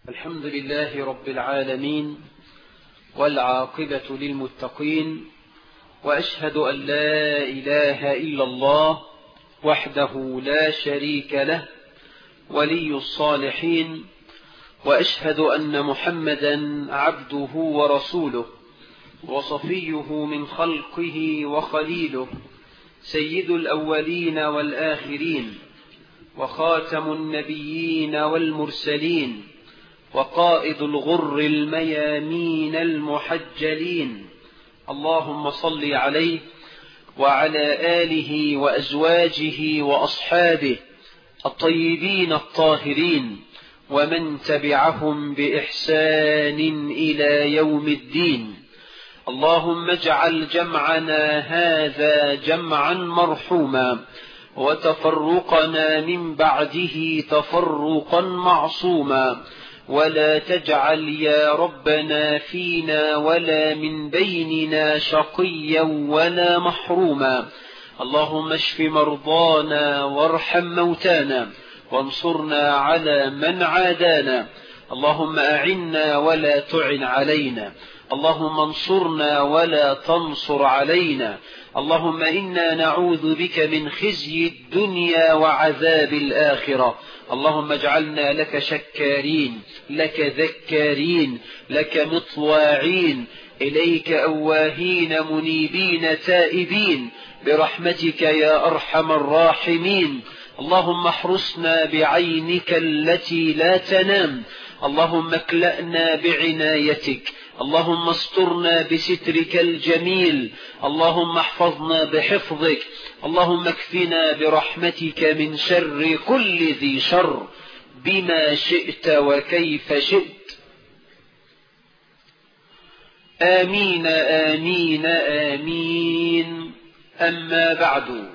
الحمد لله رب العالمين والعاقبة للمتقين وأشهد أن لا إله إلا الله وحده لا شريك له ولي الصالحين وأشهد أن محمدا عبده ورسوله وصفيه من خلقه وخليله سيد الأولين والآخرين وخاتم النبيين والمرسلين وقائد الغر الميامين المحجلين اللهم صل عليه وعلى آله وأزواجه وأصحابه الطيبين الطاهرين ومن تبعهم بإحسان إلى يوم الدين اللهم اجعل جمعنا هذا جمعا مرحوما وتفرقنا من بعده تفرقا معصوما ولا تجعل يا ربنا فينا ولا من بيننا شقيا ولا محروما اللهم اشف مرضانا وارحم موتانا وانصرنا على من عادانا اللهم أعنا ولا تعن علينا اللهم انصرنا ولا تنصر علينا اللهم إنا نعوذ بك من خزي الدنيا وعذاب الآخرة اللهم اجعلنا لك شكارين لك ذكارين لك مطواعين إليك أواهين منيبين تائبين برحمتك يا أرحم الراحمين اللهم احرسنا بعينك التي لا تنام اللهم اكلأنا بعنايتك اللهم استرنا بسترك الجميل اللهم احفظنا بحفظك اللهم اكفنا برحمتك من شر كل ذي شر بما شئت وكيف شئت آمين آمين آمين أما بعد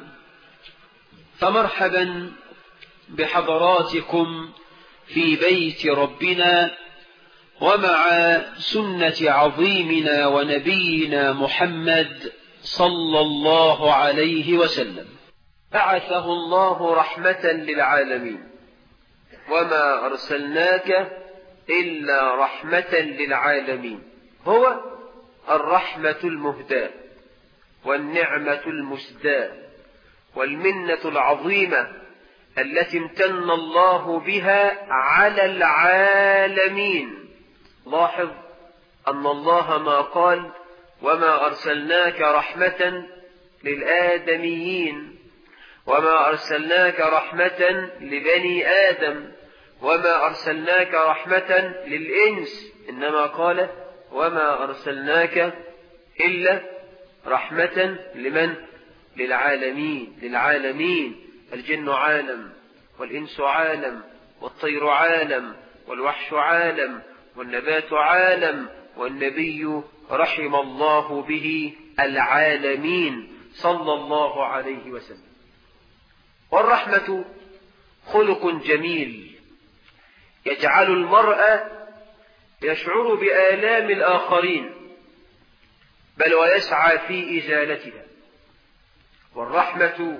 فمرحبا بحضراتكم في بيت ربنا ومع سنة عظيمنا ونبينا محمد صلى الله عليه وسلم بعثه الله رحمة للعالمين وما أرسلناك إلا رحمة للعالمين هو الرحمة المهداة والنعمة المسداة والمنة العظيمة التي امتن الله بها على العالمين لاحظ أن الله ما قال وما أرسلناك رحمة للآدميين وما أرسلناك رحمة لبني آدم وما أرسلناك رحمة للإنس إنما قال وما أرسلناك إلا رحمة لمن للعالمين للعالمين الجن عالم والإنس عالم والطير عالم والوحش عالم والنبات عالم والنبي رحم الله به العالمين صلى الله عليه وسلم والرحمة خلق جميل يجعل المرء يشعر بآلام الآخرين بل ويسعى في إزالتها والرحمة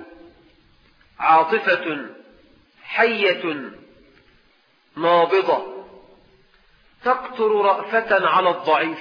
عاطفة حية نابضة تقطر رأفة على الضعيف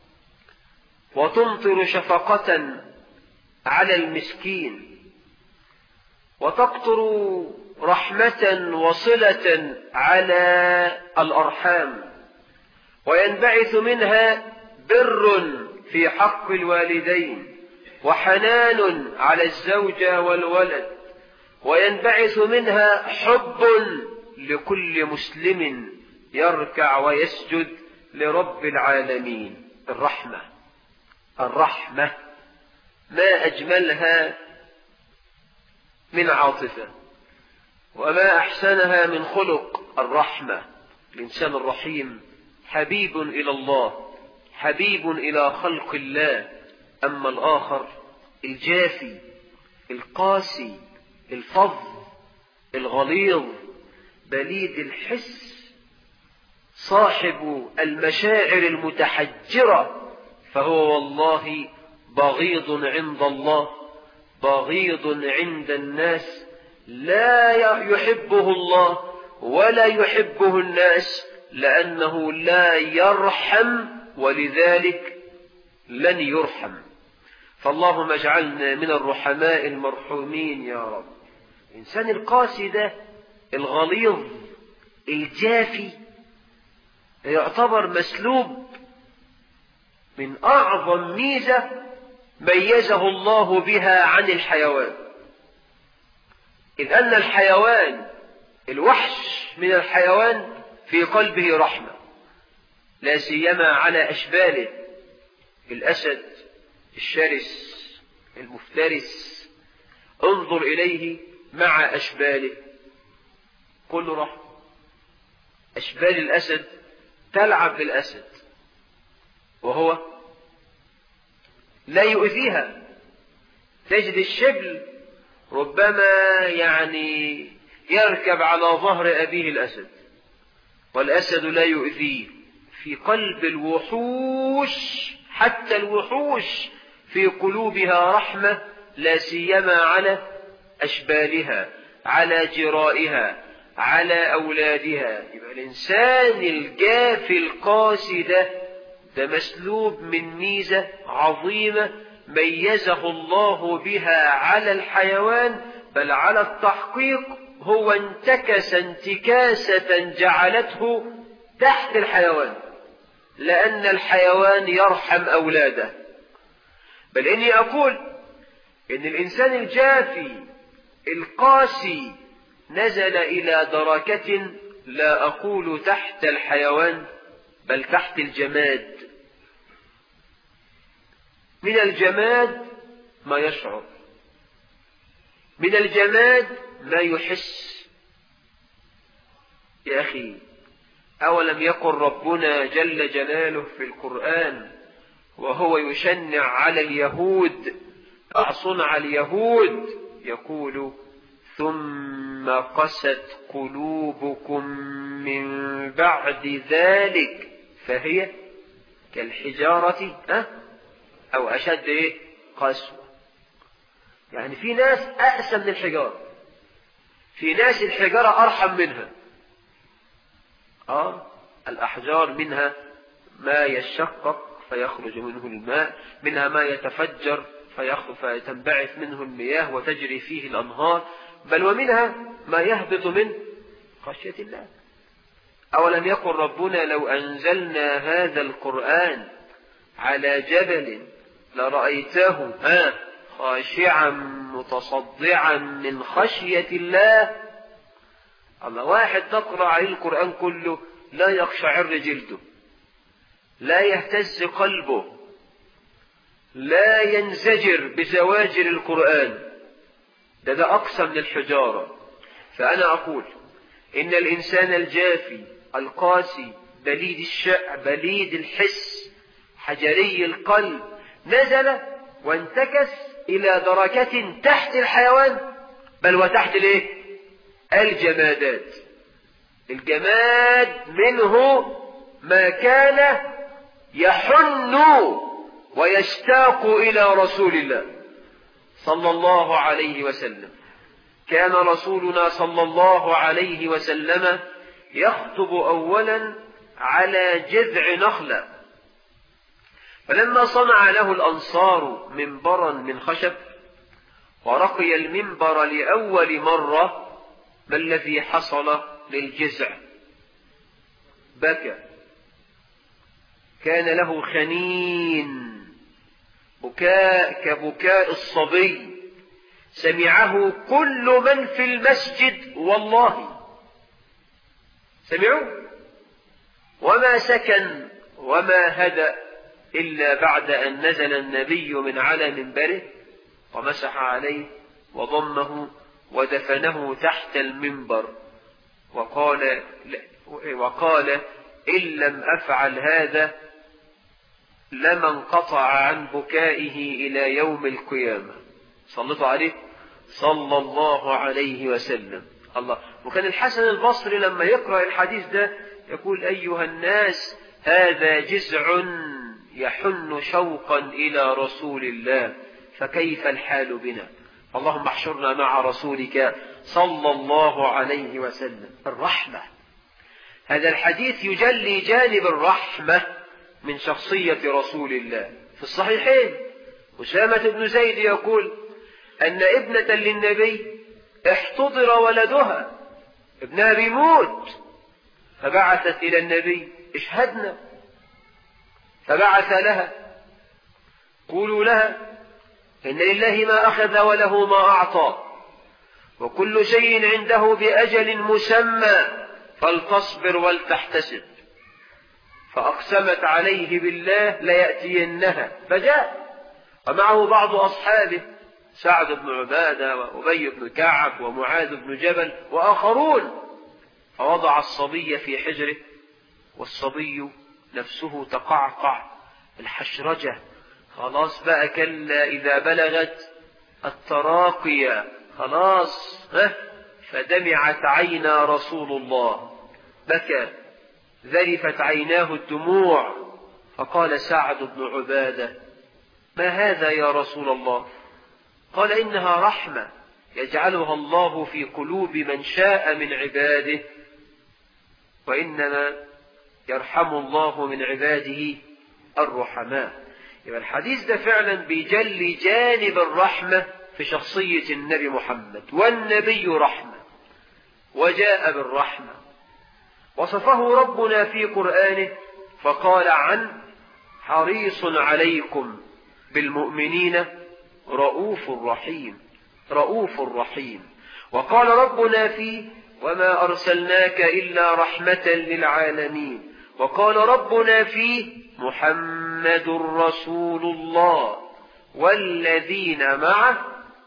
وتمطر شفقة على المسكين وتقطر رحمة وصلة على الأرحام وينبعث منها بر في حق الوالدين وحنان على الزوجة والولد وينبعث منها حب لكل مسلم يركع ويسجد لرب العالمين الرحمة الرحمة ما أجملها من عاطفة وما أحسنها من خلق الرحمة الإنسان الرحيم حبيب إلى الله حبيب إلى خلق الله أما الآخر الجافي القاسي الفظ الغليظ بليد الحس صاحب المشاعر المتحجرة فهو والله بغيض عند الله بغيض عند الناس لا يحبه الله ولا يحبه الناس لأنه لا يرحم ولذلك لن يرحم فاللهم اجعلنا من الرحماء المرحومين يا رب الإنسان القاسي ده الغليظ الجافي يعتبر مسلوب من أعظم ميزة ميزه الله بها عن الحيوان إذ أن الحيوان الوحش من الحيوان في قلبه رحمة لا سيما على أشباله الأسد الشرس المفترس انظر إليه مع أشباله كل رحمة أشبال الأسد تلعب بالأسد وهو لا يؤذيها تجد الشبل ربما يعني يركب على ظهر أبيه الأسد والأسد لا يؤذيه في قلب الوحوش حتى الوحوش في قلوبها رحمة لا سيما على أشبالها على جرائها على أولادها يبقى الإنسان الجافي القاسي ده ده مسلوب من ميزة عظيمة ميزه الله بها على الحيوان بل على التحقيق هو انتكس انتكاسة جعلته تحت الحيوان لأن الحيوان يرحم أولاده بل إني أقول إن الإنسان الجافي القاسي نزل إلى دركة لا أقول تحت الحيوان بل تحت الجماد من الجماد ما يشعر من الجماد ما يحس يا أخي أولم يقل ربنا جل جلاله في القرآن وهو يشنع على اليهود صنع اليهود يقول ثم قست قلوبكم من بعد ذلك فهي كالحجارة أه؟ أو أشد إيه؟ قسوة يعني في ناس أقسى من الحجارة في ناس الحجارة أرحم منها آه الأحجار منها ما يشقق فيخرج منه الماء منها ما يتفجر فتنبعث منه المياه وتجري فيه الأنهار بل ومنها ما يهبط من خشية الله أولم يقل ربنا لو أنزلنا هذا القرآن على جبل لرأيته ها خاشعا متصدعا من خشية الله الله واحد تقرأ عليه القرآن كله لا يقشعر جلده لا يهتز قلبه لا ينزجر بزواجر القرآن ده ده أقصى من الحجارة فأنا أقول إن الإنسان الجافي القاسي بليد الشع بليد الحس حجري القلب نزل وانتكس إلى دركة تحت الحيوان بل وتحت الايه الجمادات الجماد منه ما كان يحن ويشتاق إلى رسول الله صلى الله عليه وسلم كان رسولنا صلى الله عليه وسلم يخطب أولا على جذع نخلة فلما صنع له الأنصار منبرا من خشب ورقي المنبر لأول مرة ما الذي حصل للجزع بكى كان له خنين بكاء كبكاء الصبي سمعه كل من في المسجد والله سمعوه وما سكن وما هدأ إلا بعد أن نزل النبي من على منبره ومسح عليه وضمه ودفنه تحت المنبر وقال وقال إن لم أفعل هذا لما انقطع عن بكائه إلى يوم القيامة صلتوا عليه صلى الله عليه وسلم الله وكان الحسن البصري لما يقرأ الحديث ده يقول أيها الناس هذا جزع يحن شوقا إلى رسول الله فكيف الحال بنا اللهم احشرنا مع رسولك صلى الله عليه وسلم الرحمة هذا الحديث يجلي جانب الرحمة من شخصية رسول الله في الصحيحين أسامة بن زيد يقول أن ابنة للنبي احتضر ولدها ابنها بيموت فبعثت إلى النبي اشهدنا فبعث لها قولوا لها إن لله ما أخذ وله ما أعطى وكل شيء عنده بأجل مسمى فلتصبر ولتحتسب فأقسمت عليه بالله ليأتينها فجاء ومعه بعض أصحابه سعد بن عبادة وأبي بن كعب ومعاذ بن جبل وآخرون فوضع الصبي في حجره والصبي نفسه تقعقع الحشرجة خلاص بقى كلا إذا بلغت التراقية خلاص ها فدمعت عينا رسول الله بكى ذرفت عيناه الدموع فقال سعد بن عبادة ما هذا يا رسول الله قال إنها رحمة يجعلها الله في قلوب من شاء من عباده وإنما يرحم الله من عباده الرحماء يبقى الحديث ده فعلا بيجلي جانب الرحمة في شخصية النبي محمد والنبي رحمة وجاء بالرحمة وصفه ربنا في قرآنه فقال عن حريص عليكم بالمؤمنين رؤوف رحيم رؤوف رحيم وقال ربنا فيه وما أرسلناك إلا رحمة للعالمين وقال ربنا فيه محمد رسول الله والذين معه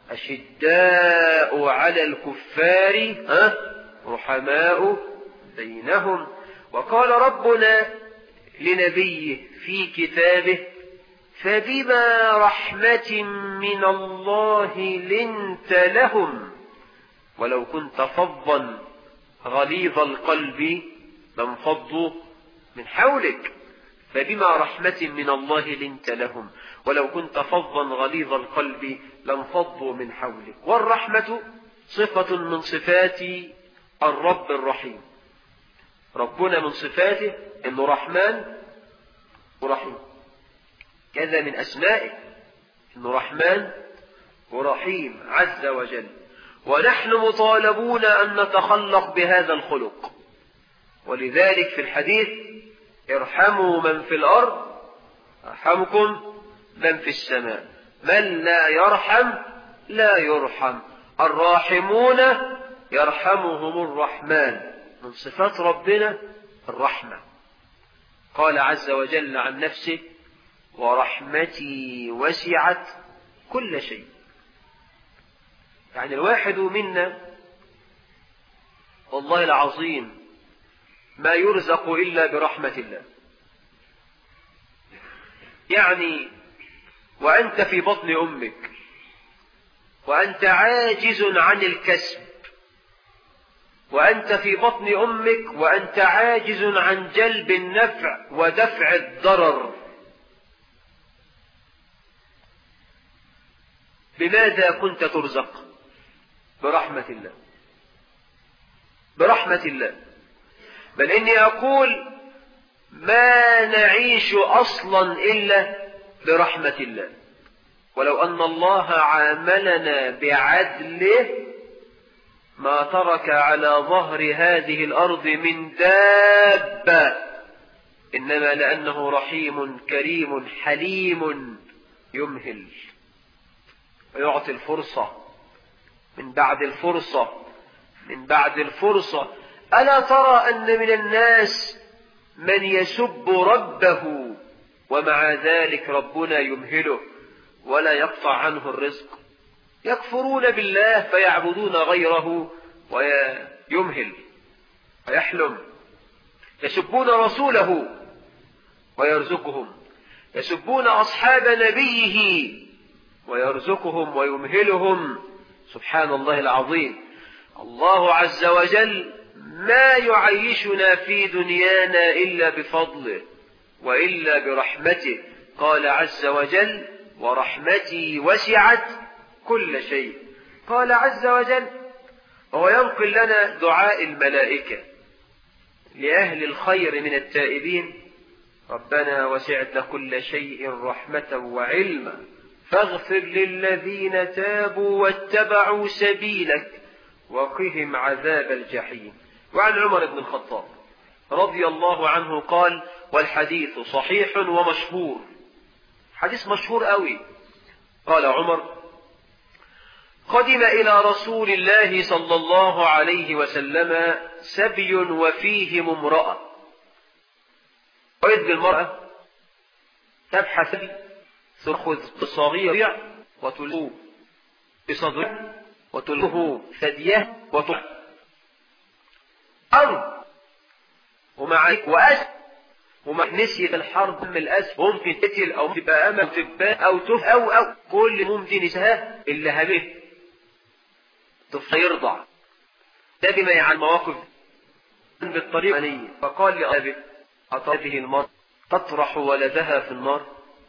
أشداء على الكفار ها رحماء بينهم وقال ربنا لنبيه في كتابه فبما رحمة من الله لنت لهم ولو كنت فظا غليظ القلب لانفضوا من حولك فبما رحمة من الله لنت لهم ولو كنت فظا غليظ القلب لانفضوا من حولك والرحمة صفة من صفات الرب الرحيم ربنا من صفاته انه رحمن ورحيم كذا من اسمائه انه رحمن ورحيم عز وجل ونحن مطالبون ان نتخلق بهذا الخلق ولذلك في الحديث ارحموا من في الارض ارحمكم من في السماء من لا يرحم لا يرحم الراحمون يرحمهم الرحمن من صفات ربنا الرحمة قال عز وجل عن نفسه ورحمتي وسعت كل شيء يعني الواحد منا والله العظيم ما يرزق إلا برحمة الله يعني وأنت في بطن أمك وأنت عاجز عن الكسب وأنت في بطن أمك وأنت عاجز عن جلب النفع ودفع الضرر بماذا كنت ترزق برحمة الله برحمة الله بل إني أقول ما نعيش أصلا إلا برحمة الله ولو أن الله عاملنا بعدله ما ترك على ظهر هذه الأرض من دابة إنما لأنه رحيم كريم حليم يمهل ويعطي الفرصة من بعد الفرصة من بعد الفرصة ألا ترى أن من الناس من يسب ربه ومع ذلك ربنا يمهله ولا يقطع عنه الرزق يكفرون بالله فيعبدون غيره ويمهل ويحلم يسبون رسوله ويرزقهم يسبون أصحاب نبيه ويرزقهم ويمهلهم سبحان الله العظيم الله عز وجل ما يعيشنا في دنيانا إلا بفضله وإلا برحمته قال عز وجل ورحمتي وسعت كل شيء قال عز وجل وهو ينقل لنا دعاء الملائكة لأهل الخير من التائبين ربنا وسعت كل شيء رحمة وعلما فاغفر للذين تابوا واتبعوا سبيلك وقهم عذاب الجحيم وعن عمر بن الخطاب رضي الله عنه قال والحديث صحيح ومشهور حديث مشهور قوي قال عمر قدم إلى رسول الله صلى الله عليه وسلم سبي وفيهم امرأة وإذ بالمرأة تبحث تأخذ بصغير وتلقوه بصدره وتلقوه ثديه وتلقوه أرض ومع وأس ومع نسية الحرب من الأسف ممكن تقتل أو تبقى أمل أو تبقى أو تف أو أو كل ممكن نساها اللي هبه طفل يرضع ده بما عن مواقف بالطريقة الأنية فقال لأبي أطرده المرء تطرح ولدها في النار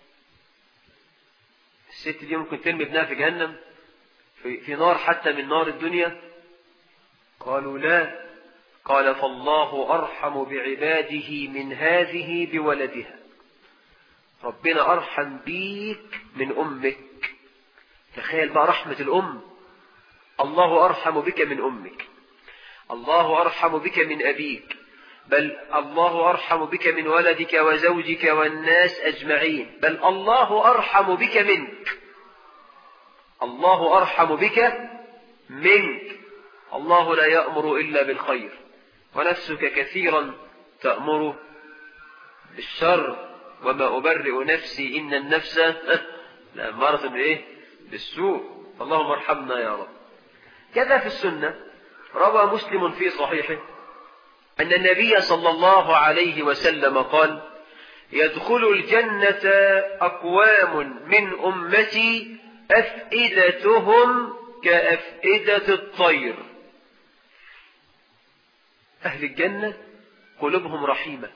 الست دي ممكن ترمي ابنها في جهنم في, في نار حتى من نار الدنيا قالوا لا قال فالله أرحم بعباده من هذه بولدها ربنا أرحم بيك من أمك تخيل بقى رحمة الأم الله أرحم بك من أمك الله أرحم بك من أبيك بل الله أرحم بك من ولدك وزوجك والناس أجمعين بل الله أرحم بك منك الله أرحم بك منك الله لا يأمر إلا بالخير ونفسك كثيرا تأمر بالشر وما أبرئ نفسي إن النفس لأمارة بإيه بالسوء اللهم ارحمنا يا رب كذا في السنة روى مسلم في صحيحه أن النبي صلى الله عليه وسلم قال يدخل الجنة أقوام من أمتي أفئدتهم كأفئدة الطير أهل الجنة قلوبهم رحيمة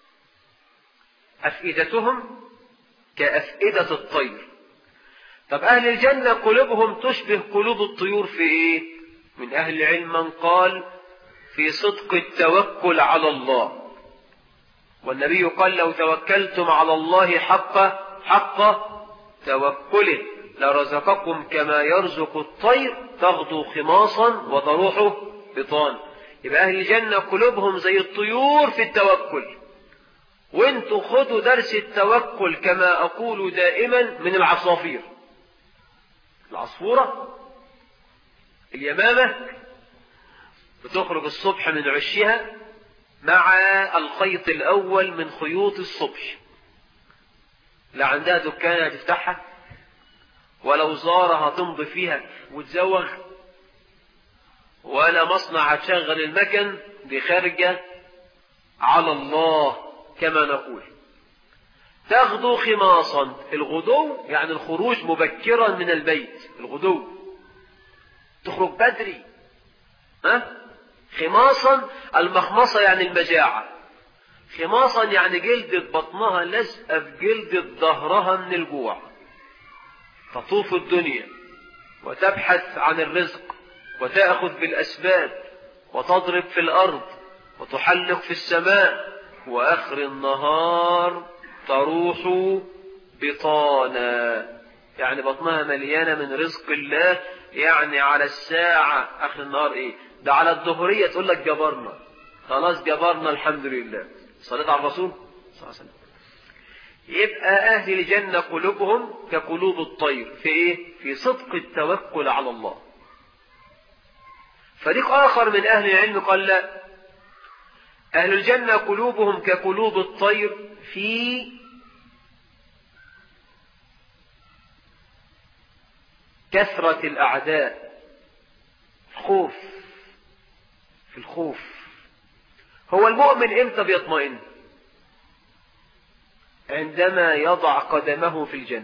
أفئدتهم كأفئدة الطير طب أهل الجنة قلوبهم تشبه قلوب الطيور في إيه من أهل العلم من قال في صدق التوكل على الله والنبي قال لو توكلتم على الله حق حق توكله لرزقكم كما يرزق الطير تغدو خماصا وتروح بطان يبقى أهل الجنة قلوبهم زي الطيور في التوكل وانتوا خدوا درس التوكل كما أقول دائما من العصافير العصفورة اليمامة بتخرج الصبح من عشها مع الخيط الأول من خيوط الصبح لا عندها دكانة هتفتحها ولا وزارة هتمضي فيها وتزوغ ولا مصنع هتشغل المكن دي خارجة على الله كما نقول تغدو خماصا الغدو يعني الخروج مبكرا من البيت الغدو تخرج بدري ها خماصا المخمصة يعني المجاعة خماصا يعني جلدة بطنها لزقة في جلدة ظهرها من الجوع تطوف الدنيا وتبحث عن الرزق وتأخذ بالأسباب وتضرب في الأرض وتحلق في السماء وآخر النهار تروح بطانا يعني بطنها مليانة من رزق الله يعني على الساعة آخر النهار إيه ده على الظهرية تقول لك جبرنا خلاص جبرنا الحمد لله صليت على الرسول صلى الله عليه وسلم يبقى أهل الجنة قلوبهم كقلوب الطير في إيه؟ في صدق التوكل على الله فريق آخر من أهل العلم قال لا أهل الجنة قلوبهم كقلوب الطير في كثرة الأعداء خوف في الخوف هو المؤمن امتى بيطمئن عندما يضع قدمه في الجنة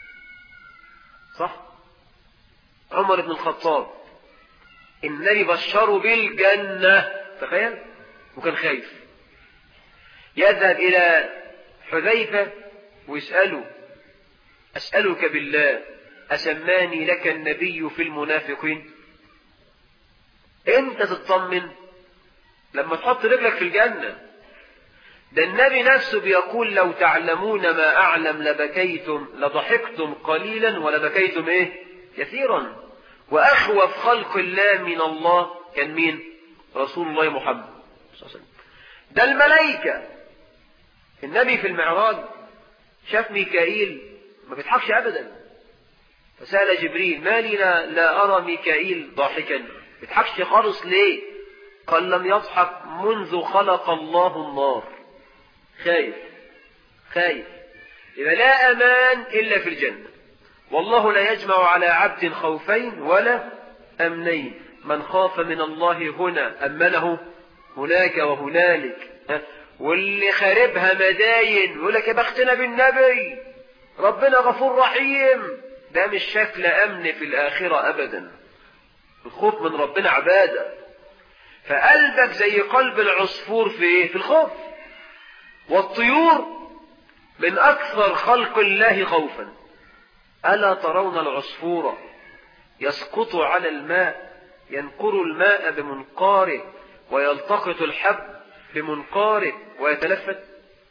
صح عمر بن الخطاب النبي بشره بالجنة تخيل وكان خايف يذهب إلى حذيفة ويسأله أسألك بالله أسماني لك النبي في المنافقين امتى تطمن لما تحط رجلك في الجنة ده النبي نفسه بيقول لو تعلمون ما أعلم لبكيتم لضحكتم قليلا ولبكيتم إيه كثيرا وأخوف خلق الله من الله كان مين رسول الله محمد صلى الله عليه وسلم ده الملائكة النبي في المعراج شاف ميكائيل ما بيضحكش أبدا فسأل جبريل ما لي لا, لا أرى ميكائيل ضاحكا ما بيضحكش خالص ليه قال لم يضحك منذ خلق الله النار خايف خايف إذا لا أمان إلا في الجنة والله لا يجمع على عبد خوفين ولا أمنين من خاف من الله هنا أمنه هناك وهنالك واللي خاربها مداين يقول لك يا بختنا بالنبي ربنا غفور رحيم ده مش شكل أمن في الآخرة أبدا الخوف من ربنا عبادة فقلبك زي قلب العصفور في ايه في الخوف والطيور من أكثر خلق الله خوفا ألا ترون العصفور يسقط على الماء ينقر الماء بمنقاره ويلتقط الحب بمنقاره ويتلفت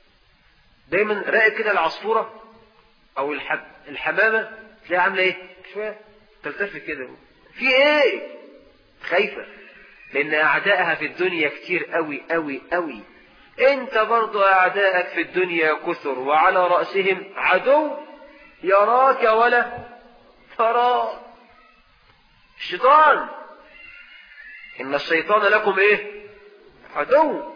دايما راقب كده العصفورة أو الحب الحمامة تلاقيها عاملة إيه؟ شوية تلتفت كده في إيه؟ خايفة لأن أعدائها في الدنيا كتير قوي قوي قوي أنت برضو أعدائك في الدنيا كثر وعلى رأسهم عدو يراك ولا تراه الشيطان إن الشيطان لكم إيه عدو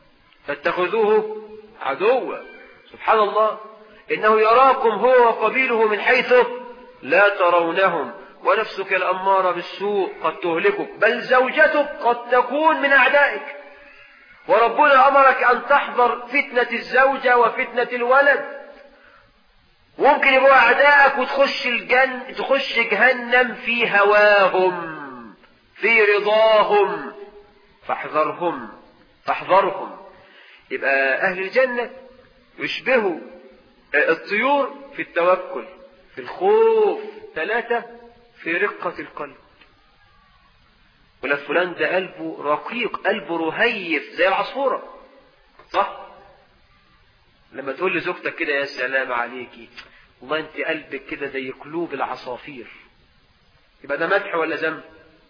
فاتخذوه عدوا سبحان الله إنه يراكم هو وقبيله من حيث لا ترونهم ونفسك الأمارة بالسوء قد تهلكك بل زوجتك قد تكون من أعدائك وربنا أمرك أن تحذر فتنة الزوجة وفتنة الولد ممكن يبقوا أعدائك وتخش الجن تخش جهنم في هواهم في رضاهم فاحذرهم فاحذرهم يبقى أهل الجنة يشبهوا الطيور في التوكل في الخوف ثلاثة في رقة القلب ولا فلان ده قلبه رقيق قلبه رهيف زي العصفورة صح لما تقول لزوجتك كده يا سلام عليكي والله انت قلبك كده زي قلوب العصافير يبقى ده مدح ولا ذم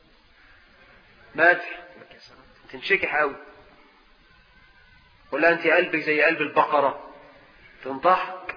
مدح تنشكح قوي ولا انت قلبك زي قلب البقرة تنضحك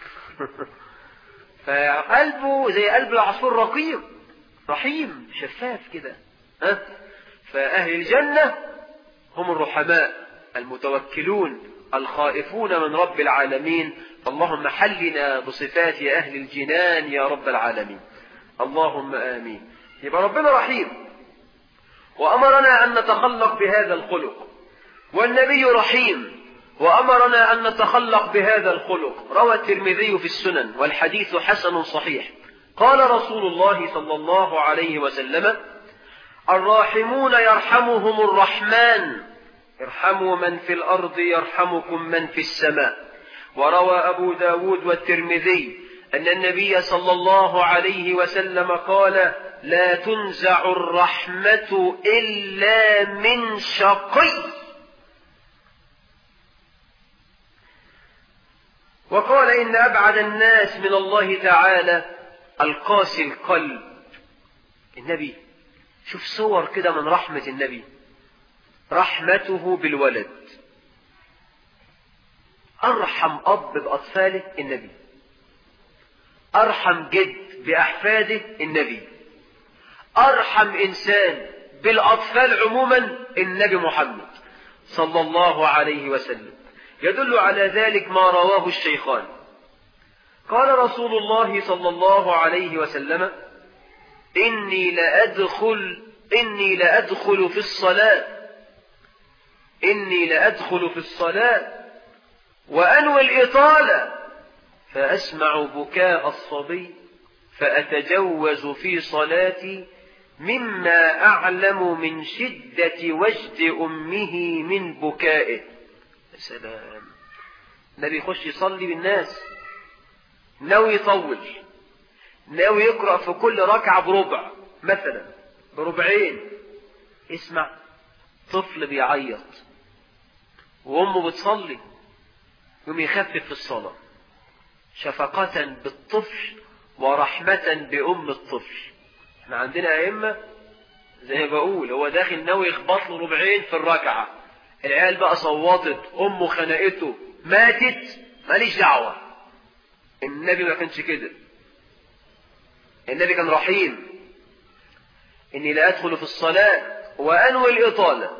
فقلبه زي قلب العصفور رقيق رحيم شفاف كده ها فأهل الجنة هم الرحماء المتوكلون الخائفون من رب العالمين فاللهم حلنا بصفات أهل الجنان يا رب العالمين اللهم آمين يبقى ربنا رحيم وأمرنا أن نتخلق بهذا الخلق والنبي رحيم وأمرنا أن نتخلق بهذا الخلق روى الترمذي في السنن والحديث حسن صحيح قال رسول الله صلى الله عليه وسلم الراحمون يرحمهم الرحمن ارحموا من في الأرض يرحمكم من في السماء وروى أبو داود والترمذي أن النبي صلى الله عليه وسلم قال لا تنزع الرحمة إلا من شقي وقال إن أبعد الناس من الله تعالى القاسي القلب النبي شوف صور كده من رحمة النبي رحمته بالولد أرحم أب بأطفاله النبي أرحم جد بأحفاده النبي أرحم إنسان بالأطفال عموما النبي محمد صلى الله عليه وسلم يدل على ذلك ما رواه الشيخان قال رسول الله صلى الله عليه وسلم إني لأدخل إني لأدخل في الصلاة إني لأدخل في الصلاة وأنوي الإطالة فأسمع بكاء الصبي فأتجوز في صلاتي مما أعلم من شدة وجد أمه من بكائه سلام النبي يخش يصلي بالناس ناوي يطول ناوي يقرأ في كل ركعة بربع مثلا بربعين اسمع طفل بيعيط وأمه بتصلي يوم يخفف في الصلاة شفقة بالطفل ورحمة بأم الطفل احنا عندنا أئمة زي ما بقول هو داخل ناوي يخبط له ربعين في الركعة العيال بقى صوتت أمه خنقته ماتت ماليش دعوة النبي ما كانش كده النبي كان رحيم إني لا أدخل في الصلاة وأنوي الإطالة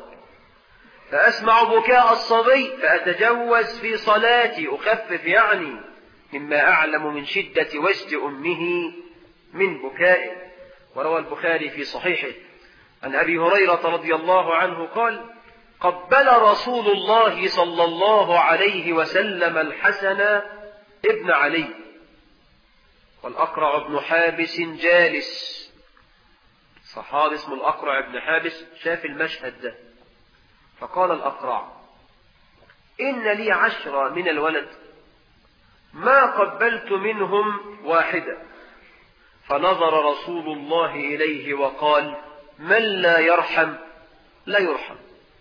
فأسمع بكاء الصبي فأتجوز في صلاتي أخفف يعني مما أعلم من شدة وجد أمه من بكائه وروى البخاري في صحيحه عن أبي هريرة رضي الله عنه قال قبل رسول الله صلى الله عليه وسلم الحسن ابن علي والأقرع بن حابس جالس صحابي اسمه الأقرع بن حابس شاف المشهد ده فقال الأقرع إن لي عشرة من الولد ما قبلت منهم واحدة فنظر رسول الله إليه وقال من لا يرحم لا يرحم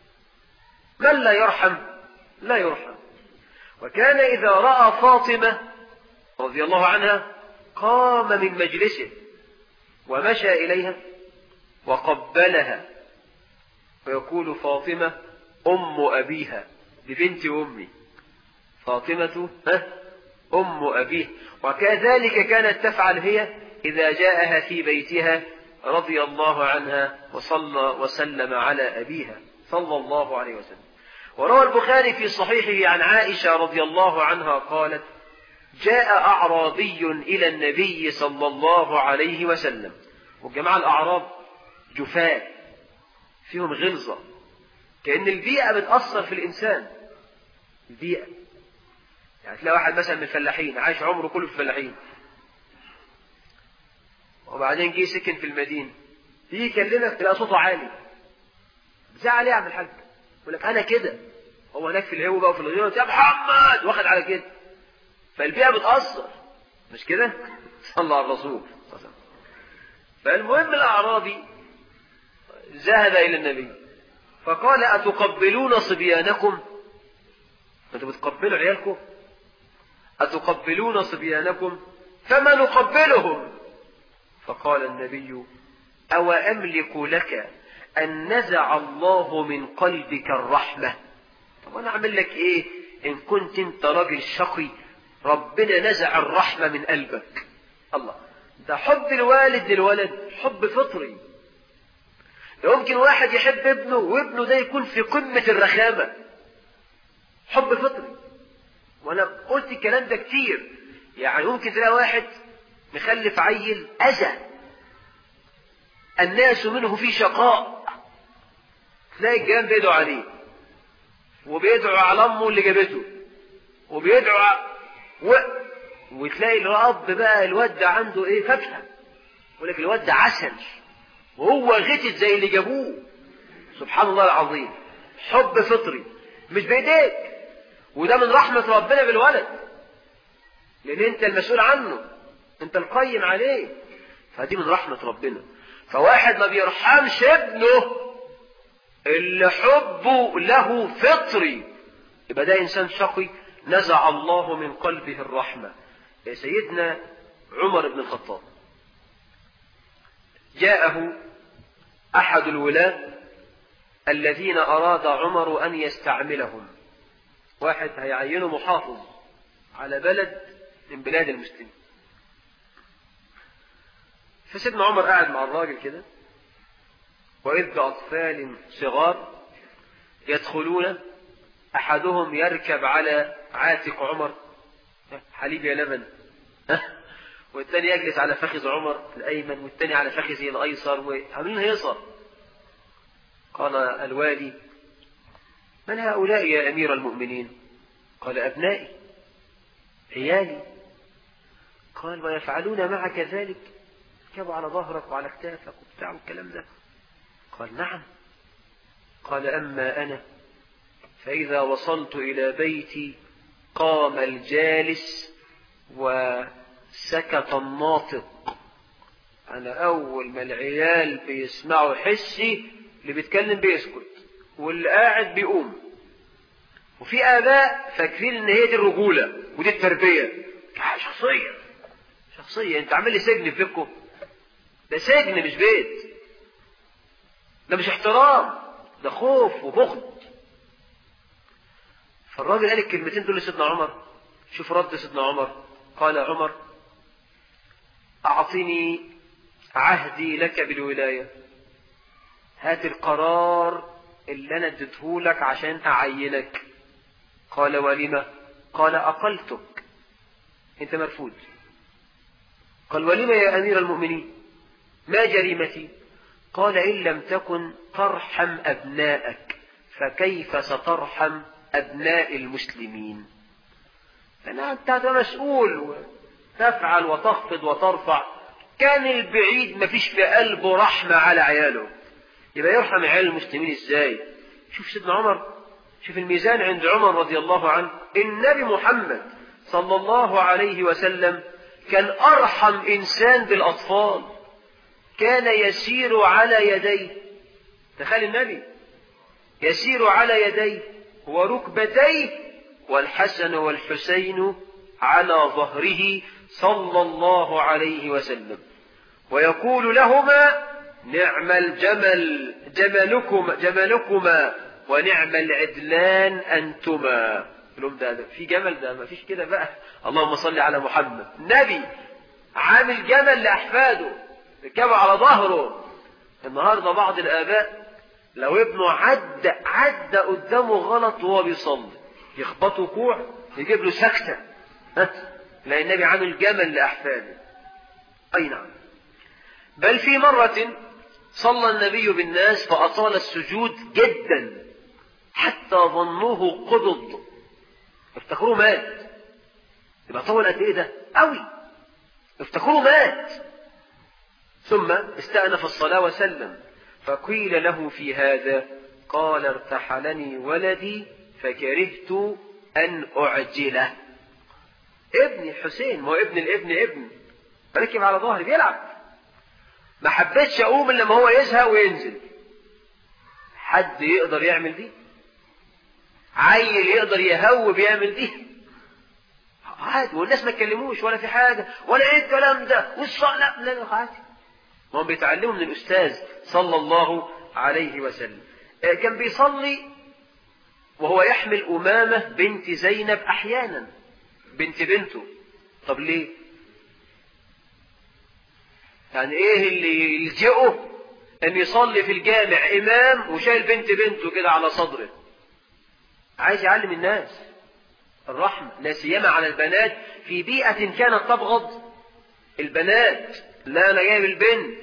من لا يرحم لا يرحم وكان إذا رأى فاطمة رضي الله عنها قام من مجلسه ومشى إليها وقبلها ويقول فاطمة أم أبيها ببنت أمي فاطمة ها أم أبيه وكذلك كانت تفعل هي إذا جاءها في بيتها رضي الله عنها وصلى وسلم على أبيها صلى الله عليه وسلم وروى البخاري في صحيحه عن عائشة رضي الله عنها قالت جاء أعرابي إلى النبي صلى الله عليه وسلم والجماعة الأعراب جفاء فيهم غلظة كأن البيئة بتأثر في الإنسان البيئة يعني تلاقي واحد مثلا من الفلاحين عايش عمره كله في الفلاحين وبعدين جه سكن في المدينة يجي يكلمك تلاقي صوته عالي زعل ايه يا عم الحاج يقول لك انا كده هو هناك في العو بقى وفي الغيرة يا محمد واخد على كده فالبيئة بتأثر مش كده صلى على الرسول فالمهم الأعرابي ذهب إلى النبي فقال أتقبلون صبيانكم أنتوا بتقبلوا عيالكم أتقبلون صبيانكم فما نقبلهم فقال النبي أو أملك لك أن نزع الله من قلبك الرحمة طب أنا أعمل لك إيه إن كنت أنت راجل شقي ربنا نزع الرحمة من قلبك الله ده حب الوالد للولد حب فطري يمكن واحد يحب ابنه وابنه ده يكون في قمة الرخامة حب فطري وانا قلت الكلام ده كتير يعني ممكن تلاقي واحد مخلف عيل أذى الناس منه في شقاء تلاقي الجيران بيدعوا عليه وبيدعوا على امه اللي جابته وبيدعوا و... وتلاقي الاب بقى الواد ده عنده ايه فاكهه يقول لك الواد ده عسل وهو غتت زي اللي جابوه سبحان الله العظيم حب فطري مش بايديك وده من رحمه ربنا بالولد لان انت المسؤول عنه انت القيم عليه فدي من رحمه ربنا فواحد ما بيرحمش ابنه اللي حبه له فطري يبقى ده انسان شقي نزع الله من قلبه الرحمه يا سيدنا عمر بن الخطاب جاءه احد الولاه الذين اراد عمر ان يستعملهم واحد هيعينه محافظ على بلد من بلاد المسلمين فسيدنا عمر قاعد مع الراجل كده وإذ بأطفال صغار يدخلون أحدهم يركب على عاتق عمر حليب يا لبن والثاني يجلس على فخذ عمر الأيمن والثاني على فخذه الأيسر وعاملين هيصر قال الوالي من هؤلاء يا أمير المؤمنين قال أبنائي عيالي قال ويفعلون معك ذلك يركبوا على ظهرك وعلى كتافك وبتاع والكلام ده قال نعم قال أما أنا فإذا وصلت إلى بيتي قام الجالس وسكت الناطق أنا أول ما العيال بيسمعوا حسي اللي بيتكلم بيسكت واللي قاعد بيقوم وفي آباء فاكرين إن هي دي الرجولة ودي التربية شخصية شخصية أنت عامل لي سجن في بيتكم ده سجن مش بيت ده مش احترام ده خوف وبغض فالراجل قال الكلمتين دول لسيدنا عمر شوف رد سيدنا عمر قال عمر أعطني عهدي لك بالولاية هات القرار اللي أنا اديته لك عشان أعينك قال ولم قال أقلتك أنت مرفوض قال ولم يا أمير المؤمنين ما جريمتي قال إن لم تكن ترحم أبناءك فكيف سترحم أبناء المسلمين فأنا أنت مسؤول وتفعل وتخفض وترفع كان البعيد ما فيش في قلبه رحمة على عياله يبقى يرحم عيال المسلمين ازاي شوف سيدنا عمر شوف الميزان عند عمر رضي الله عنه النبي محمد صلى الله عليه وسلم كان أرحم إنسان بالأطفال كان يسير على يديه تخيل النبي يسير على يديه وركبتيه والحسن والحسين على ظهره صلى الله عليه وسلم ويقول لهما نعم الجمل جملكما جملكما ونعم العدلان أنتما لهم ده, ده في جمل ده ما فيش كده بقى اللهم صل على محمد نبي عامل جمل لأحفاده ركبه على ظهره النهاردة بعض الآباء لو ابنه عدى عدى قدامه غلط وهو بيصلي يخبطه كوع يجيب له سكتة لأن النبي عامل جمل لأحفاده أي نعم بل في مرة صلى النبي بالناس فأطال السجود جدا حتى ظنوه قبض افتكروه مات يبقى طول قد ايه ده قوي افتكروه مات ثم استأنف الصلاة وسلم فقيل له في هذا قال ارتحلني ولدي فكرهت أن أعجله ابني حسين ما هو ابن الابن ابن ركب على ظهري بيلعب ما حبيتش أقوم إلا لما هو يزهق وينزل حد يقدر يعمل دي عيل يقدر يهوب يعمل دي عادي والناس ما يتكلموش ولا في حاجة ولا ايه الكلام ده والصلاة لا لا عادي ما هم بيتعلموا من الأستاذ صلى الله عليه وسلم كان بيصلي وهو يحمل أمامة بنت زينب أحيانا بنت بنته طب ليه يعني ايه اللي يلجئه ان يصلي في الجامع امام وشايل بنت بنته كده على صدره عايز يعلم الناس الرحمة لا سيما على البنات في بيئة كانت تبغض البنات لا انا جايب البنت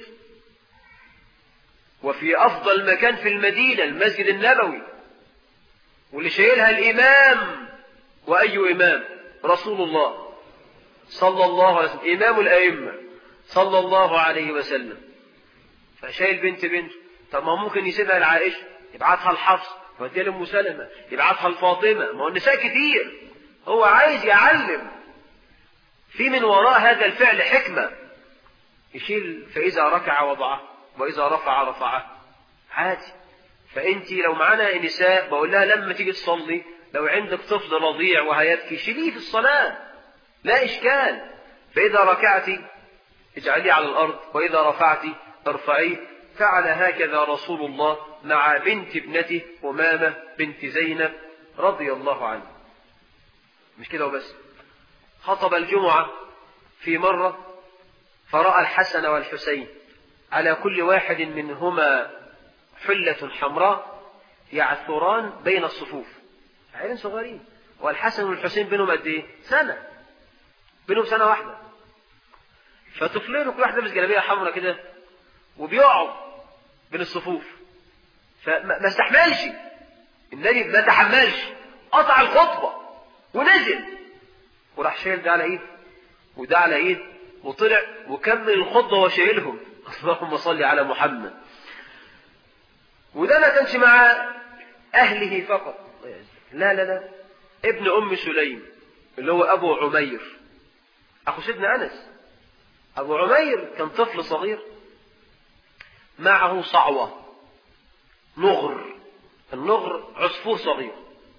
وفي افضل مكان في المدينة المسجد النبوي واللي شايلها الامام واي امام رسول الله صلى الله عليه وسلم امام الائمه صلى الله عليه وسلم فشايل بنت بنته طب ما ممكن يسيبها لعائشة يبعتها لحفص يوديها لأم سلمة يبعتها لفاطمة ما هو النساء كتير هو عايز يعلم في من وراء هذا الفعل حكمة يشيل فإذا ركع وضعه وإذا رفع رفعه عادي فأنت لو معانا نساء بقول لها لما تيجي تصلي لو عندك طفل رضيع وهيبكي شيليه في الصلاة لا إشكال فإذا ركعتي اجعليه على الأرض وإذا رفعت ارفعيه فعل هكذا رسول الله مع بنت ابنته أمامة بنت زينب رضي الله عنها مش كده وبس خطب الجمعة في مرة فرأى الحسن والحسين على كل واحد منهما حلة حمراء يعثران بين الصفوف عيلين صغيرين والحسن والحسين بينهم قد ايه؟ سنة بينهم سنة واحدة فطفلين وكل واحد لابس جلابيه حمراء كده وبيقعوا بين الصفوف فما استحملش النبي ما تحملش قطع الخطبه ونزل وراح شايل ده على ايد وده على ايد وطلع وكمل الخطبه وشايلهم اللهم صل على محمد وده ما كانش مع اهله فقط لا لا لا ابن ام سليم اللي هو ابو عمير اخو سيدنا انس أبو عمير كان طفل صغير معه صعوة نغر النغر عصفور صغير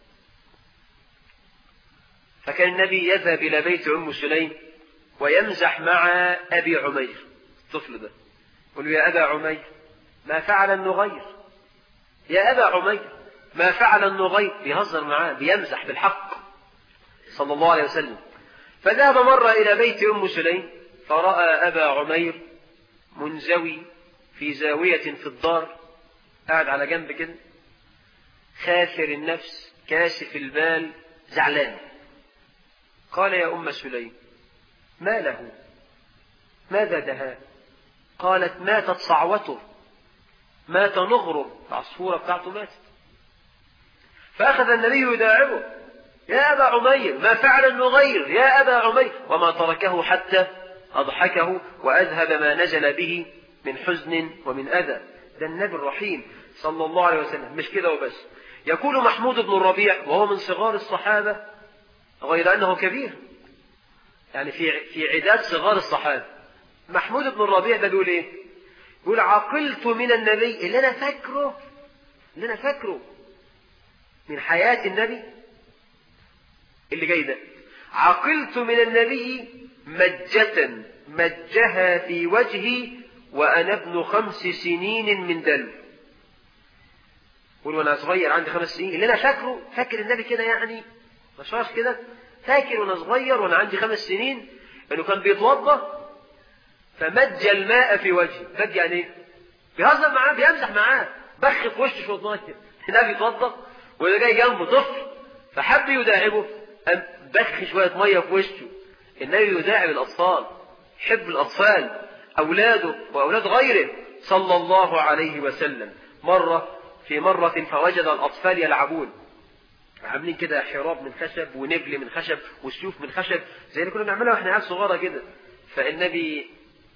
فكان النبي يذهب إلى بيت أم سليم ويمزح مع أبي عمير الطفل ده يقول له يا أبا عمير ما فعل النغير يا أبا عمير ما فعل النغير بيهزر معاه بيمزح بالحق صلى الله عليه وسلم فذهب مرة إلى بيت أم سليم فرأى أبا عمير منزوي في زاوية في الدار قاعد على جنب كده خافر النفس كاسف البال زعلان قال يا أم سليم ما له ماذا دهاه قالت ماتت صعوته مات نغره العصفورة بتاعته ماتت فأخذ النبي يداعبه يا أبا عمير ما فعل النغير يا أبا عمير وما تركه حتى أضحكه وأذهب ما نزل به من حزن ومن أذى ده النبي الرحيم صلى الله عليه وسلم مش كده وبس يقول محمود بن الربيع وهو من صغار الصحابة غير أنه كبير يعني في في عداد صغار الصحابة محمود بن الربيع ده بيقول إيه؟ يقول عقلت من النبي اللي أنا فاكره اللي أنا فاكره من حياة النبي اللي جاي ده عقلت من النبي مجة مجها في وجهي وأنا ابن خمس سنين من دلو يقول وانا صغير عندي خمس سنين اللي انا فاكره فاكر النبي كده يعني رشاش كده فاكر وانا صغير وانا عندي خمس سنين انه كان بيتوضا فمج الماء في وجهي مج يعني ايه؟ بيهزر معاه بيمزح معاه بخ في وشه شويه ميه النبي يتوضا وده جاي جنبه طفل فحب يداعبه قام بخ شويه ميه في وشه النبي يداعب الاطفال يحب الاطفال اولاده واولاد غيره صلى الله عليه وسلم مره في مرة فوجد الأطفال يلعبون عاملين كده حراب من خشب ونبل من خشب وسيوف من خشب زي اللي كنا بنعملها واحنا عيال صغيرة كده فالنبي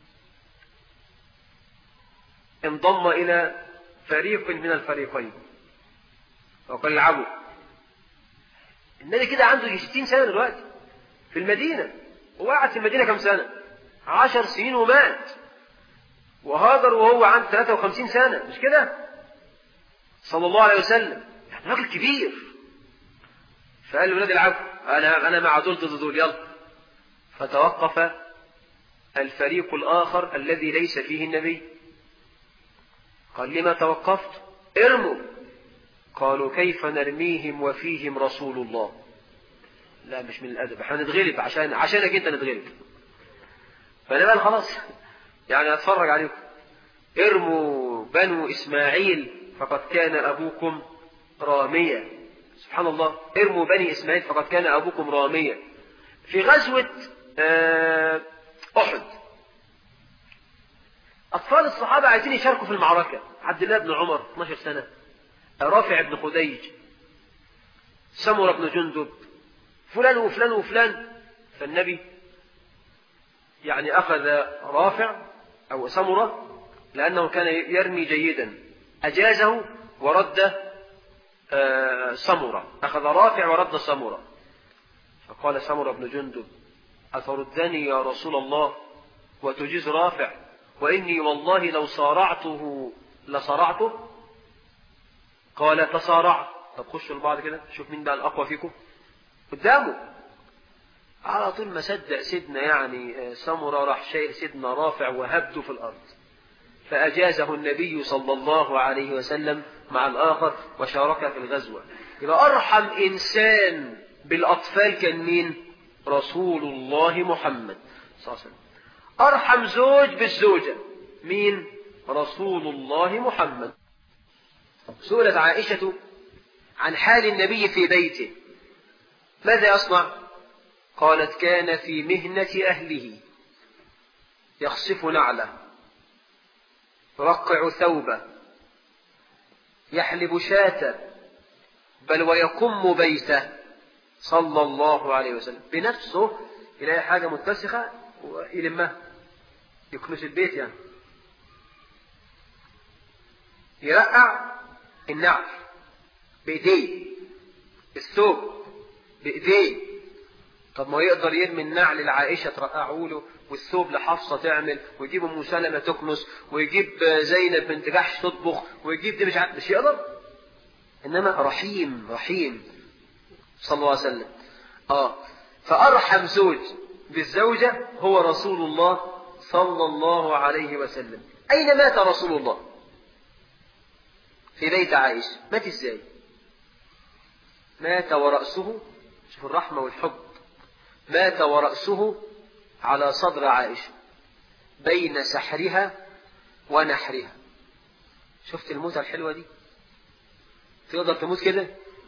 انضم إلى فريق من الفريقين وقال يلعبوا النبي كده عنده 60 سنة دلوقتي في المدينة وقعد في المدينة كم سنة؟ عشر سنين ومات وهاجر وهو عنده 53 سنة مش كده؟ صلى الله عليه وسلم يعني راجل كبير فقال له ولاد العفو انا انا مع دول ضد دول يلا فتوقف الفريق الاخر الذي ليس فيه النبي قال لما توقفت ارموا قالوا كيف نرميهم وفيهم رسول الله لا مش من الادب احنا نتغلب عشان عشانك انت نتغلب فانا قال خلاص يعني اتفرج عليكم ارموا بنو اسماعيل فقد كان أبوكم راميا سبحان الله ارموا بني إسماعيل فقد كان أبوكم راميا في غزوة أحد أطفال الصحابة عايزين يشاركوا في المعركة عبد الله بن عمر 12 سنة رافع بن خديج سمرة بن جندب فلان وفلان وفلان فالنبي يعني أخذ رافع أو سمرة لأنه كان يرمي جيدا أجازه ورد سمرة أخذ رافع ورد سمرة فقال سمرة بن جندب أتردني يا رسول الله وتجيز رافع وإني والله لو صارعته لصارعته قال تصارع طب خشوا البعض كده شوف مين بقى الأقوى فيكم قدامه على طول ما صدق سيدنا يعني سمرة راح شايل سيدنا رافع وهبده في الأرض فأجازه النبي صلى الله عليه وسلم مع الآخر وشارك في الغزوة يبقى أرحم إنسان بالأطفال كان مين؟ رسول الله محمد صلى الله عليه وسلم أرحم زوج بالزوجة مين؟ رسول الله محمد سئلت عائشة عن حال النبي في بيته ماذا يصنع؟ قالت كان في مهنة أهله يخصف نعله يرقع ثوبه يحلب شاة بل ويكم بيته صلى الله عليه وسلم بنفسه يلاقي حاجة متسخة ويلمها يكنس البيت يعني يرقع النعل بإيديه الثوب بإيديه طب ما يقدر يرمي النعل لعائشة ترقعه له والثوب لحفصة تعمل ويجيب أم سلمة تكنس ويجيب زينب بنت جحش تطبخ ويجيب دي مش عارف مش يقدر إنما رحيم رحيم صلى الله عليه وسلم آه فأرحم زوج بالزوجة هو رسول الله صلى الله عليه وسلم أين مات رسول الله في بيت عائشة مات ازاي مات ورأسه شوف الرحمة والحب مات ورأسه على صدر عائشة بين سحرها ونحرها شفت الموتة الحلوة دي تقدر تموت كده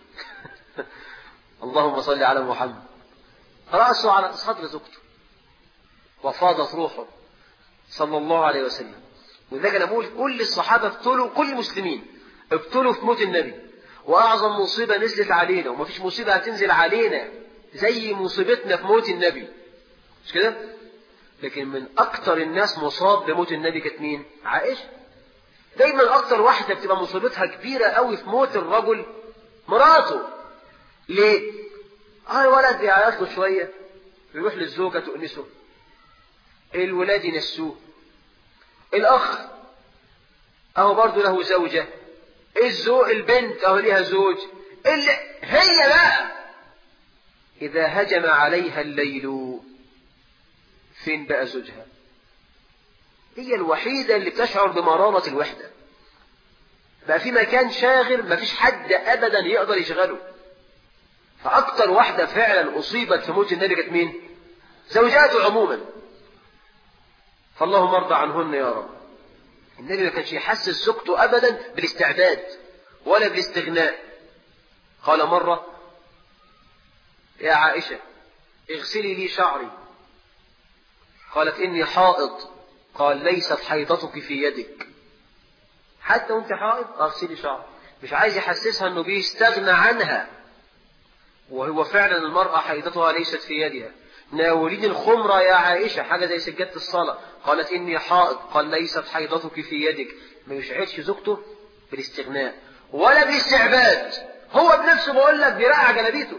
اللهم صل على محمد رأسه على صدر زوجته وفاضت روحه صلى الله عليه وسلم ولذلك انا بقول كل الصحابة ابتلوا كل المسلمين ابتلوا في موت النبي وأعظم مصيبة نزلت علينا ومفيش مصيبة هتنزل علينا زي مصيبتنا في موت النبي مش كده؟ لكن من أكتر الناس مصاب بموت النبي كانت مين؟ عائشة دايما أكتر واحدة بتبقى مصيبتها كبيرة قوي في موت الرجل مراته ليه؟ اه الولد يعيط له شوية يروح للزوجة تؤنسه الولاد ينسوه الأخ أهو برضه له زوجة الزوج البنت أهو ليها زوج اللي هي بقى إذا هجم عليها الليل فين بقى زوجها هي الوحيدة اللي بتشعر بمرارة الوحدة بقى في مكان شاغر مفيش حد أبدا يقدر يشغله فأكتر واحدة فعلا أصيبت في موت النبي كانت مين؟ زوجاته عموما فاللهم ارضى عنهن يا رب النبي ما كانش يحسس زوجته أبدا بالاستعداد ولا بالاستغناء قال مرة يا عائشة اغسلي لي شعري قالت إني حائض قال ليست حيضتك في يدك حتى وانت حائض اغسلي شعري مش عايز يحسسها انه بيستغنى عنها وهو فعلا المرأة حيضتها ليست في يدها ناوليني الخمرة يا عائشة حاجة زي سجادة الصلاة قالت إني حائض قال ليست حيضتك في يدك ما يشعرش زوجته بالاستغناء ولا بالاستعباد هو بنفسه بقول لك بيرقع جلابيته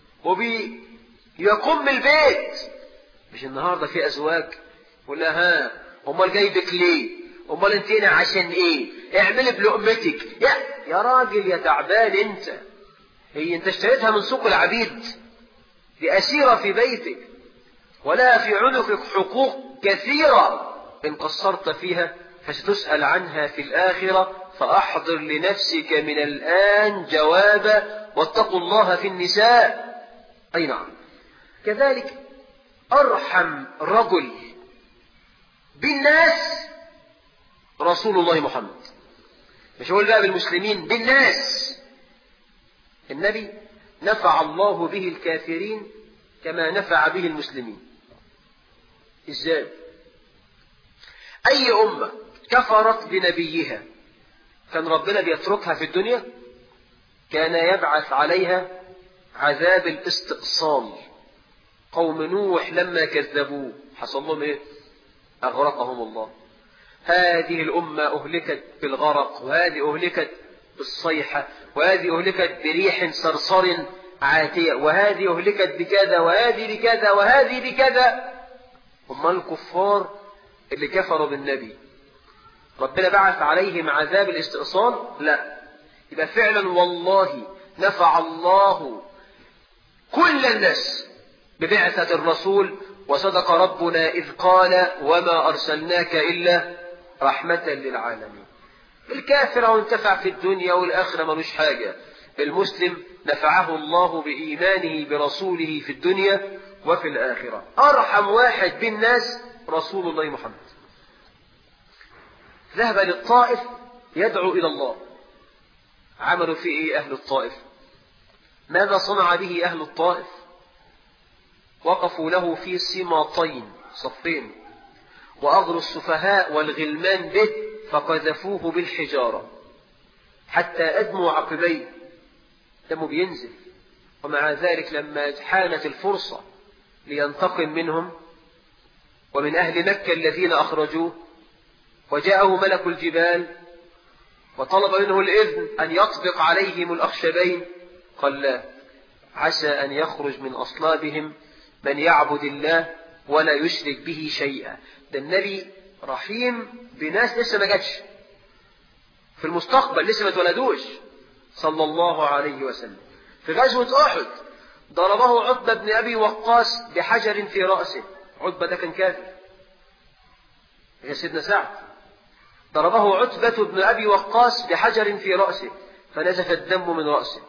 وبيقوم البيت مش النهاردة في أزواج يقول لها ها أمال جايبك ليه أمال انت هنا عشان إيه اعملي بلقمتك يا, يا راجل يا تعبان انت هي انت اشتريتها من سوق العبيد دي أسيرة في بيتك ولا في عنقك حقوق كثيرة إن قصرت فيها فستسأل عنها في الآخرة فأحضر لنفسك من الآن جوابا واتقوا الله في النساء أي نعم كذلك أرحم رجل بالناس رسول الله محمد مش هقول بقى بالمسلمين بالناس النبي نفع الله به الكافرين كما نفع به المسلمين ازاي اي امه كفرت بنبيها كان ربنا بيتركها في الدنيا كان يبعث عليها عذاب الاستئصال قوم نوح لما كذبوه حصل لهم ايه اغرقهم الله هذه الامه اهلكت بالغرق وهذه اهلكت بالصيحه وهذه اهلكت بريح صرصر عاتيه وهذه اهلكت بكذا وهذه بكذا وهذه بكذا هم الكفار اللي كفروا بالنبي ربنا بعث عليهم عذاب الاستئصال لا يبقى فعلا والله نفع الله كل الناس ببعثة الرسول وصدق ربنا إذ قال وما أرسلناك إلا رحمة للعالمين الكافر انتفع في الدنيا والآخرة ملوش حاجة المسلم نفعه الله بإيمانه برسوله في الدنيا وفي الآخرة أرحم واحد بالناس رسول الله محمد ذهب للطائف يدعو إلى الله عملوا في إيه أهل الطائف ماذا صنع به أهل الطائف وقفوا له في سماطين صفين وأغروا السفهاء والغلمان به فقذفوه بالحجارة حتى أدموا عقبيه دمه بينزل ومع ذلك لما حانت الفرصة لينتقم منهم ومن أهل مكة الذين أخرجوه وجاءه ملك الجبال وطلب منه الإذن أن يطبق عليهم الأخشبين قال لا عسى أن يخرج من أصلابهم من يعبد الله ولا يشرك به شيئا ده النبي رحيم بناس لسه ما جاتش في المستقبل لسه ما اتولدوش صلى الله عليه وسلم في غزوة أحد ضربه عتبة بن أبي وقاص بحجر في رأسه عتبة ده كان كافر يا سيدنا سعد ضربه عتبة بن أبي وقاص بحجر في رأسه فنزف الدم من رأسه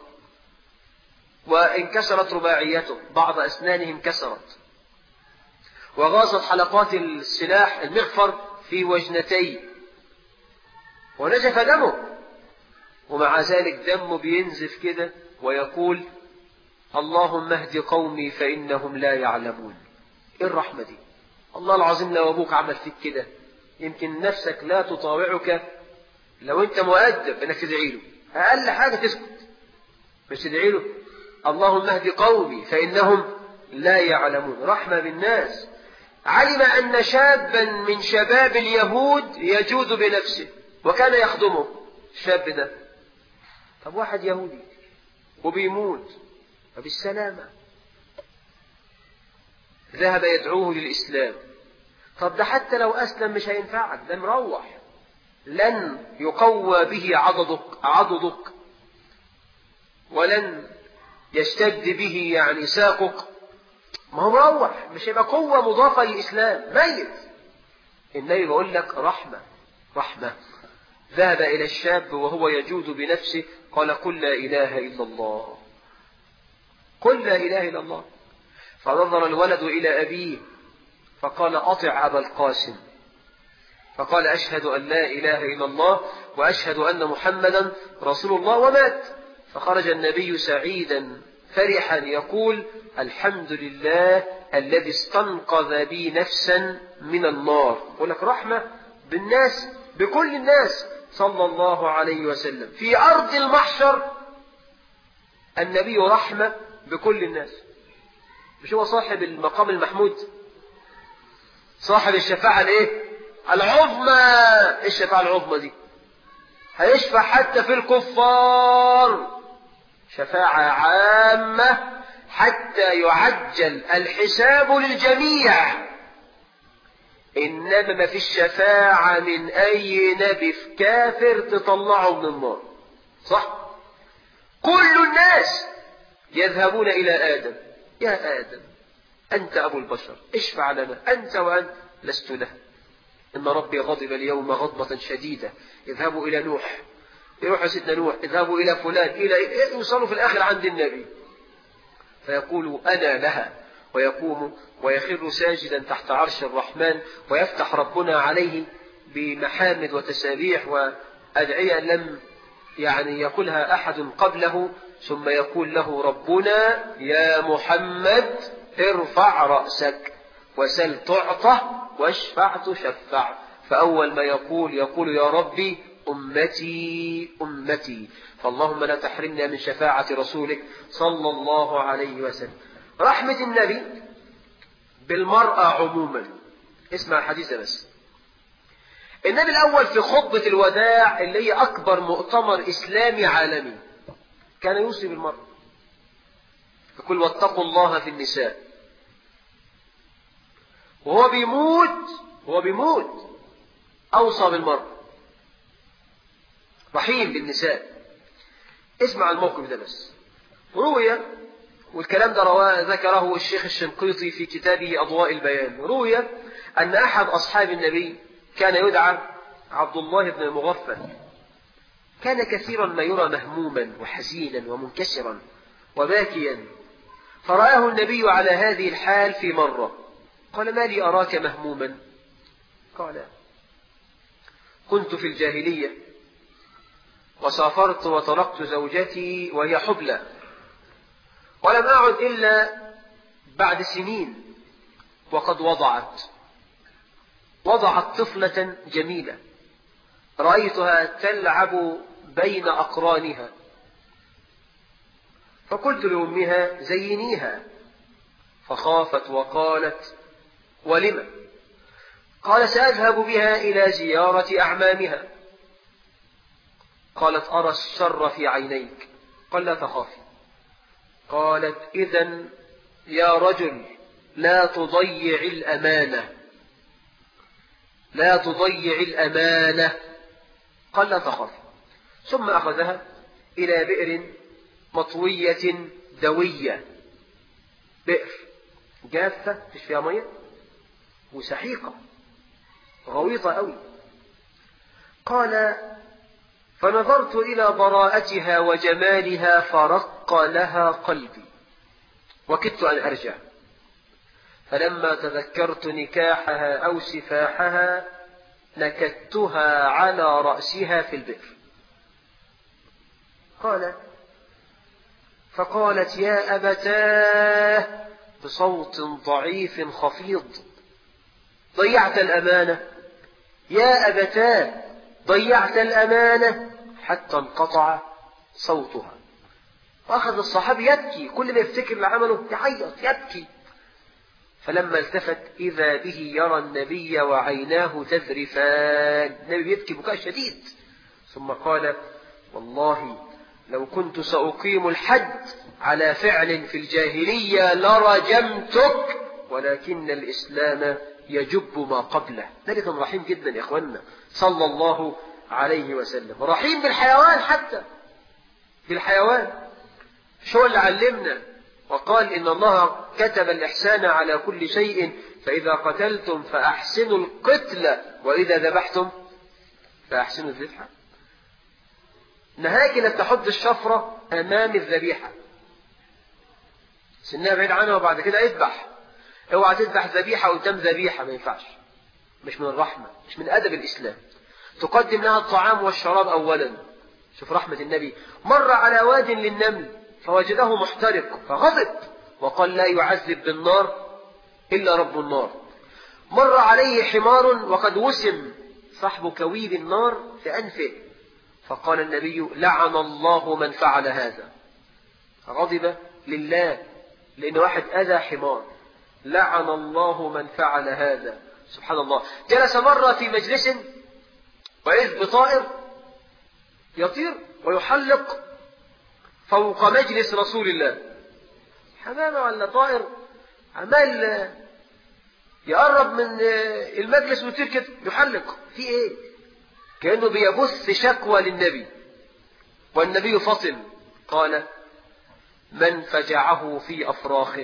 وانكسرت رباعيته بعض أسنانه انكسرت وغاصت حلقات السلاح المغفر في وجنتيه ونزف دمه ومع ذلك دمه بينزف كده ويقول اللهم اهد قومي فإنهم لا يعلمون ايه الرحمة دي الله العظيم لو أبوك عمل فيك كده يمكن نفسك لا تطاوعك لو أنت مؤدب أنك تدعي له أقل حاجة تسكت مش تدعي له اللهم اهد قومي فإنهم لا يعلمون رحمة بالناس علم أن شابا من شباب اليهود يجود بنفسه وكان يخدمه الشاب ده طب واحد يهودي وبيموت فبالسلامة ذهب يدعوه للإسلام طب ده حتى لو أسلم مش هينفعك ده مروح لن يقوى به عضدك عضدك ولن يشتد به يعني ساقك ما هو مروح مش هيبقى قوة مضافة للإسلام ميت النبي بيقول لك رحمة رحمة ذهب إلى الشاب وهو يجود بنفسه قال قل لا إله إلا الله قل لا إله إلا الله فنظر الولد إلى أبيه فقال أطع أبا القاسم فقال أشهد أن لا إله إلا الله وأشهد أن محمدا رسول الله ومات فخرج النبي سعيدا فرحا يقول الحمد لله الذي استنقذ بي نفسا من النار يقول لك رحمة بالناس بكل الناس صلى الله عليه وسلم في أرض المحشر النبي رحمة بكل الناس مش هو صاحب المقام المحمود صاحب الشفاعة الايه العظمى ايه الشفاعة العظمى دي هيشفع حتى في الكفار شفاعة عامة حتى يعجل الحساب للجميع إنما ما في الشفاعة من أي نبي في كافر تطلعه من النار صح كل الناس يذهبون إلى آدم يا آدم أنت أبو البشر اشفع لنا أنت وأنت لست له إن ربي غضب اليوم غضبة شديدة اذهبوا إلى نوح يروح سيدنا نوح اذهبوا إلى فلان إلى يوصلوا في الآخر عند النبي فيقول أنا لها ويقوم ويخر ساجدا تحت عرش الرحمن ويفتح ربنا عليه بمحامد وتسابيح وأدعية لم يعني يقولها أحد قبله ثم يقول له ربنا يا محمد ارفع رأسك وسل تعطى واشفع تشفع فأول ما يقول يقول يا ربي أمتي أمتي فاللهم لا تحرمنا من شفاعة رسولك صلى الله عليه وسلم رحمة النبي بالمرأة عموما اسمع الحديث بس النبي الأول في خطبة الوداع اللي هي أكبر مؤتمر إسلامي عالمي كان يوصي بالمرأة يقول واتقوا الله في النساء وهو بيموت هو بيموت أوصى بالمرأة رحيم بالنساء اسمع الموقف ده بس روي والكلام ده رواه ذكره الشيخ الشنقيطي في كتابه أضواء البيان روي أن أحد أصحاب النبي كان يدعى عبد الله بن المغفل كان كثيرا ما يرى مهموما وحزينا ومنكسرا وباكيا فرآه النبي على هذه الحال في مرة قال ما لي أراك مهموما قال كنت في الجاهلية وسافرت وتركت زوجتي وهي حبلى ولم أعد إلا بعد سنين وقد وضعت وضعت طفلة جميلة رأيتها تلعب بين أقرانها فقلت لأمها زينيها فخافت وقالت ولم قال سأذهب بها إلى زيارة أعمامها قالت أرى الشر في عينيك قال لا تخافي قالت إذا يا رجل لا تضيع الأمانة لا تضيع الأمانة قال لا تخافي ثم أخذها إلى بئر مطوية دوية بئر جافة مش فيها مية وسحيقة غويطة أوي قال فنظرت إلى براءتها وجمالها فرق لها قلبي وكدت أن أرجع فلما تذكرت نكاحها أو سفاحها نكدتها على رأسها في البئر قال فقالت يا أبتاه بصوت ضعيف خفيض ضيعت الأمانة يا أبتاه ضيعت الأمانة حتى انقطع صوتها وأخذ الصحابي يبكي كل ما يفتكر اللي عمله يعيط يبكي فلما التفت إذا به يرى النبي وعيناه تذرفان النبي يبكي بكاء شديد ثم قال والله لو كنت سأقيم الحد على فعل في الجاهلية لرجمتك ولكن الإسلام يجب ما قبله النبي كان رحيم جدا يا إخواننا صلى الله عليه وسلم رحيم بالحيوان حتى بالحيوان شو اللي علمنا وقال إن الله كتب الإحسان على كل شيء فإذا قتلتم فأحسنوا القتل وإذا ذبحتم فأحسنوا الذبحة نهاك انك تحط الشفرة امام الذبيحة سنها بعيد عنها وبعد كده اذبح اوعى تذبح ذبيحة قدام ذبيحة ما ينفعش مش من الرحمة مش من ادب الاسلام تقدم لها الطعام والشراب اولا شوف رحمة النبي مر على واد للنمل فوجده محترق فغضب وقال لا يعذب بالنار الا رب النار مر عليه حمار وقد وسم صاحب كويب النار في انفه فقال النبي لعن الله من فعل هذا غضب لله لأن واحد أذى حمار لعن الله من فعل هذا سبحان الله جلس مرة في مجلس وإذ بطائر يطير ويحلق فوق مجلس رسول الله حمامة ولا طائر عمال يقرب من المجلس ويطير كده يحلق في ايه كأنه بيبث شكوى للنبي والنبي فصل قال من فجعه في أفراخه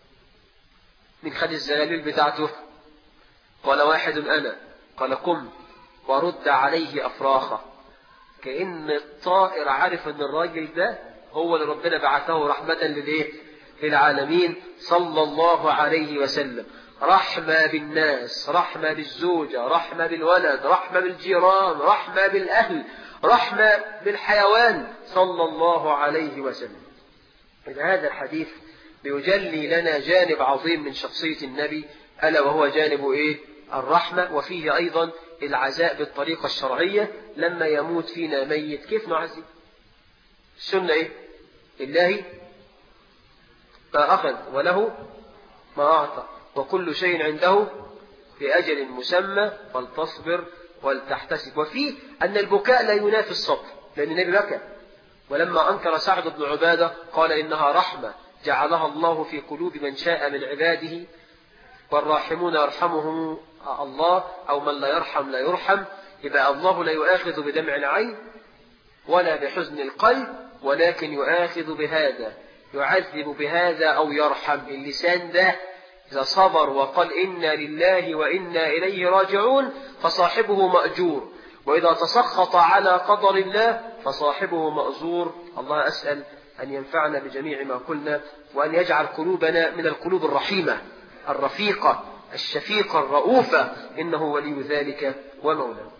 من خد الزلاليل بتاعته قال واحد أنا قال قم ورد عليه أفراخه كأن الطائر عارف أن الراجل ده هو اللي ربنا بعثه رحمة للإيه؟ للعالمين صلى الله عليه وسلم رحمة بالناس رحمة بالزوجة رحمة بالولد رحمة بالجيران رحمة بالأهل رحمة بالحيوان صلى الله عليه وسلم إذا هذا الحديث بيجلي لنا جانب عظيم من شخصية النبي ألا وهو جانب إيه؟ الرحمة وفيه أيضا العزاء بالطريقة الشرعية لما يموت فينا ميت كيف نعزي السنة إيه لله ما أخذ وله ما أعطى وكل شيء عنده بأجل مسمى فلتصبر ولتحتسب وفيه أن البكاء لا ينافي الصبر لأن النبي بكى ولما أنكر سعد بن عبادة قال إنها رحمة جعلها الله في قلوب من شاء من عباده والراحمون يرحمهم الله أو من لا يرحم لا يرحم يبقى الله لا يؤاخذ بدمع العين ولا بحزن القلب ولكن يؤاخذ بهذا يعذب بهذا أو يرحم اللسان ده إذا صبر وقال إنا لله وإنا إليه راجعون فصاحبه مأجور وإذا تسخط على قدر الله فصاحبه مأزور الله أسأل أن ينفعنا بجميع ما قلنا وأن يجعل قلوبنا من القلوب الرحيمة الرفيقة الشفيقة الرؤوفة إنه ولي ذلك ومولاه